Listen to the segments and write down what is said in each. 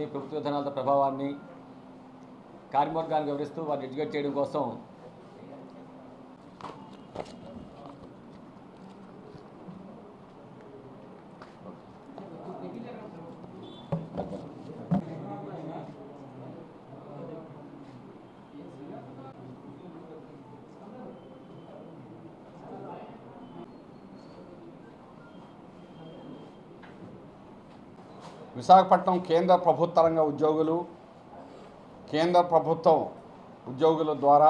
ప్రభుత్వ విధానాల ప్రభావాన్ని కార్మికవర్గానికి వివరిస్తూ వారిని ఎడ్యుకేట్ చేయడం కోసం విశాఖపట్నం కేంద్ర ప్రభుత్వ రంగ ఉద్యోగులు కేంద్ర ప్రభుత్వం ఉద్యోగుల ద్వారా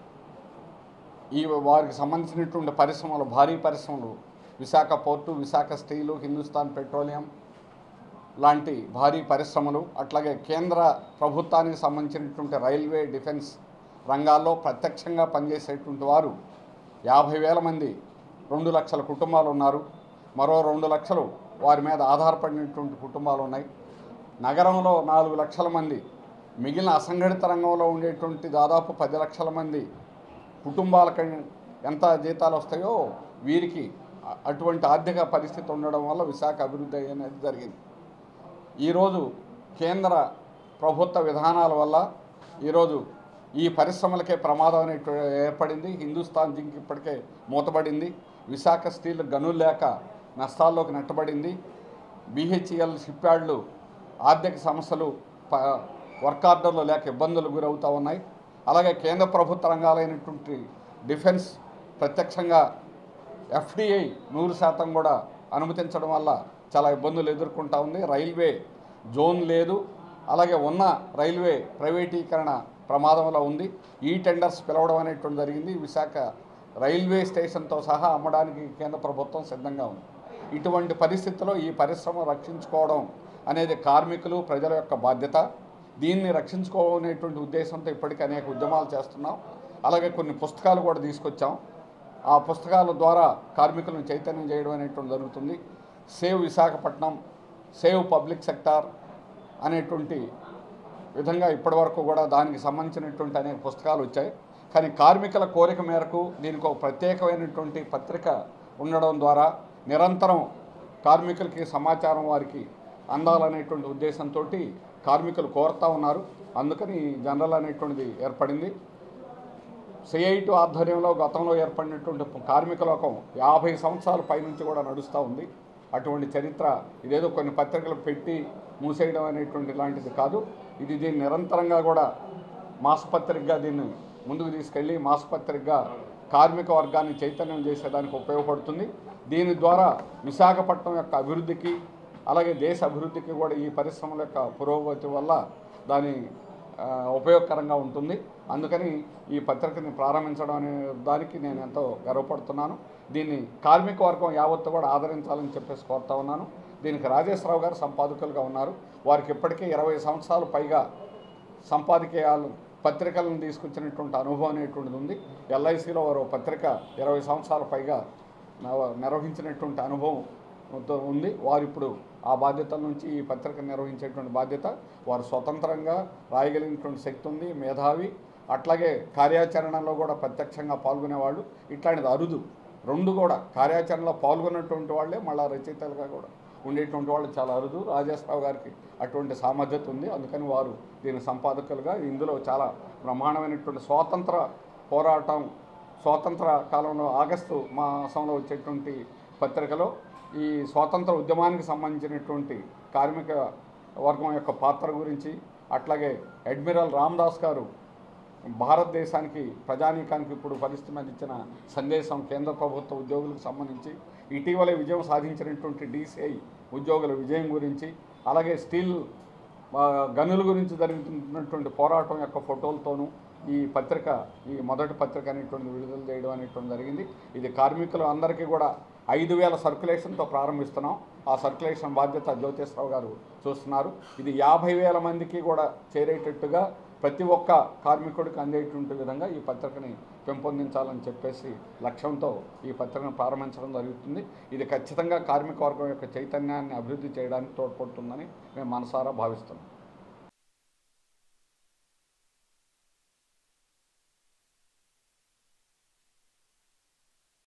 ఈ వారికి సంబంధించినటువంటి పరిశ్రమలు భారీ పరిశ్రమలు Visakha port Visakha steel Hindustan petroleum లాంటి భారీ పరిశ్రమలు అట్లాగే కేంద్ర ప్రభుత్వానికి సంబంధించినటువంటి రైల్వే డిఫెన్స్ రంగాల్లో ప్రత్యక్షంగా పనిచేసేటువంటి వారు యాభై వేల మంది రెండు లక్షల కుటుంబాలు ఉన్నారు మరో రెండు లక్షలు వారి మీద ఆధారపడినటువంటి కుటుంబాలు ఉన్నాయి నగరంలో నాలుగు లక్షల మంది మిగిలిన అసంఘటిత రంగంలో ఉండేటువంటి దాదాపు పది లక్షల మంది కుటుంబాలకు ఎంత జీతాలు వస్తాయో వీరికి అ- అటువంటి ఆర్థిక పరిస్థితి ఉండడం వల్ల విశాఖ అభివృద్ధి అనేది జరిగింది ఈరోజు కేంద్ర ప్రభుత్వ విధానాల వల్ల ఈరోజు ఈ పరిశ్రమలకే ప్రమాదం అనేటు ఏర్పడింది హిందుస్థాన్ జింక్ ఇప్పటికే మూతబడింది విశాఖ స్టీల్ గనులు లేక నష్టాల్లోకి నెట్టబడింది బీహెచ్ఈఎల్ షిప్ యార్డ్లు ఆర్థిక సమస్యలు ప వర్క్ ఆర్డర్లు లేక ఇబ్బందులు గురవుతూ ఉన్నాయి అలాగే కేంద్ర ప్రభుత్వ రంగాలైనటువంటి డిఫెన్స్ ప్రత్యక్షంగా ఎఫ్డిఐ నూరు శాతం కూడా అనుమతించడం వల్ల చాలా ఇబ్బందులు ఎదుర్కొంటా ఉంది రైల్వే జోన్ లేదు అలాగే ఉన్న రైల్వే ప్రైవేటీకరణ ప్రమాదంలో ఉంది ఈ టెండర్స్ పిలవడం అనేటువంటి జరిగింది విశాఖ రైల్వే స్టేషన్తో సహా అమ్మడానికి కేంద్ర ప్రభుత్వం సిద్ధంగా ఉంది ఇటువంటి పరిస్థితుల్లో ఈ పరిశ్రమ రక్షించుకోవడం అనేది కార్మికులు ప్రజల యొక్క బాధ్యత దీన్ని రక్షించుకోనేటువంటి ఉద్దేశంతో ఇప్పటికీ అనేక ఉద్యమాలు చేస్తున్నాం అలాగే కొన్ని పుస్తకాలు కూడా తీసుకొచ్చాం ఆ పుస్తకాల ద్వారా కార్మికులను చైతన్యం చేయడం అనేటువంటి జరుగుతుంది save Visakhapatnam save public sector అనేటువంటి విధంగా ఇప్పటివరకు కూడా దానికి సంబంధించినటువంటి అనేక పుస్తకాలు వచ్చాయి కానీ కార్మికుల కోరిక మేరకు దీనికి ఒక ప్రత్యేకమైనటువంటి పత్రిక ఉండడం ద్వారా నిరంతరం కార్మికులకి సమాచారం వారికి అందాలనేటువంటి ఉద్దేశంతో కార్మికులు కోరుతా ఉన్నారు అందుకని ఈ జనరల్ అనేటువంటిది ఏర్పడింది సిఐటి ఆధ్వర్యంలో గతంలో ఏర్పడినటువంటి కార్మిక లోకం యాభై సంవత్సరాల పైనుంచి కూడా నడుస్తూ ఉంది అటువంటి చరిత్ర ఇదేదో కొన్ని పత్రికలు పెట్టి మూసేయడం అనేటువంటి లాంటిది కాదు ఇది దీన్ని నిరంతరంగా కూడా మాసపత్రికగా దీన్ని ముందుకు తీసుకెళ్ళి మాసపత్రికగా కార్మిక వర్గాన్ని చైతన్యం చేసేదానికి ఉపయోగపడుతుంది దీని ద్వారా విశాఖపట్నం యొక్క అభివృద్ధికి అలాగే దేశ అభివృద్ధికి కూడా ఈ పరిశ్రమల యొక్క పురోగతి వల్ల దాని ఆ, ఉపయోగకరంగా ఉంటుంది అందుకని ఈ పత్రికని ప్రారంభించడం అనే దానికి నేను ఎంతో గర్వపడుతున్నాను దీన్ని కార్మిక వర్గం యావత్తు కూడా ఆదరించాలని చెప్పేసి కోరుతా ఉన్నాను దీనికి రాజేశ్వరరావు గారు సంపాదకులుగా ఉన్నారు వారికి ఇప్పటికే ఇరవై సంవత్సరాలు పైగా సంపాదకీయాలు పత్రికలను తీసుకొచ్చినటువంటి అనుభవం అనేటువంటిది ఉంది ఎల్ఐసిలో వారు పత్రిక ఇరవై సంవత్సరాల పైగా నవ- నిర్వహించినటువంటి అనుభవం తో ఉంది వారు ఇప్పుడు ఆ బాధ్యతల నుంచి ఈ పత్రిక నిర్వహించేటువంటి బాధ్యత వారు స్వతంత్రంగా రాయగలిగినటువంటి శక్తి ఉంది మేధావి అట్లాగే కార్యాచరణలో కూడా ప్రత్యక్షంగా పాల్గొనేవాళ్ళు ఇట్లాంటిది అరుదు రెండు కూడా కార్యాచరణలో పాల్గొన్నటువంటి వాళ్ళే మళ్ళా రచయితలుగా కూడా ఉండేటువంటి వాళ్ళు చాలా అరుదు రాజేశ్వరరావు గారికి అటువంటి సామర్థ్యత ఉంది అందుకని వారు దీని సంపాదకులుగా ఇందులో చాలా బ్రహ్మాండమైనటువంటి స్వాతంత్ర పోరాటం స్వాతంత్ర కాలంలో ఆగస్టు మాసంలో వచ్చేటువంటి పత్రికలో ఈ స్వాతంత్ర ఉద్యమానికి సంబంధించినటువంటి కార్మిక వర్గం యొక్క పాత్ర గురించి అట్లాగే అడ్మిరల్ రామ్దాస్ గారు భారతదేశానికి ప్రజానీకానికి ఇప్పుడు పరిస్థితి మీద ఇచ్చిన సందేశం కేంద్ర ప్రభుత్వ ఉద్యోగులకు సంబంధించి ఇటీవలే విజయం సాధించినటువంటి డీసీఐ ఉద్యోగుల విజయం గురించి అలాగే స్టీల్ ఆ, గనుల గురించి జరుగుతున్నటువంటి పోరాటం యొక్క ఫోటోలతోనూ ఈ పత్రిక ఈ మొదటి పత్రిక అనేటువంటి విడుదల చేయడం అనేటువంటి జరిగింది ఇది కార్మికులు అందరికీ కూడా ఐదు వేల సర్క్యులేషన్తో ప్రారంభిస్తున్నాం ఆ సర్క్యులేషన్ బాధ్యత జ్యోతిష్రావు గారు చూస్తున్నారు ఇది యాభై వేల మందికి కూడా చేరేటట్టుగా ప్రతి ఒక్క కార్మికుడికి అందేటువంటి విధంగా ఈ పత్రికని పెంపొందించాలని చెప్పేసి లక్ష్యంతో ఈ పత్రికను ప్రారంభించడం జరుగుతుంది ఇది ఖచ్చితంగా కార్మిక వర్గం యొక్క చైతన్యాన్ని అభివృద్ధి చేయడానికి తోడ్పడుతుందని మేము మనసారా భావిస్తున్నాం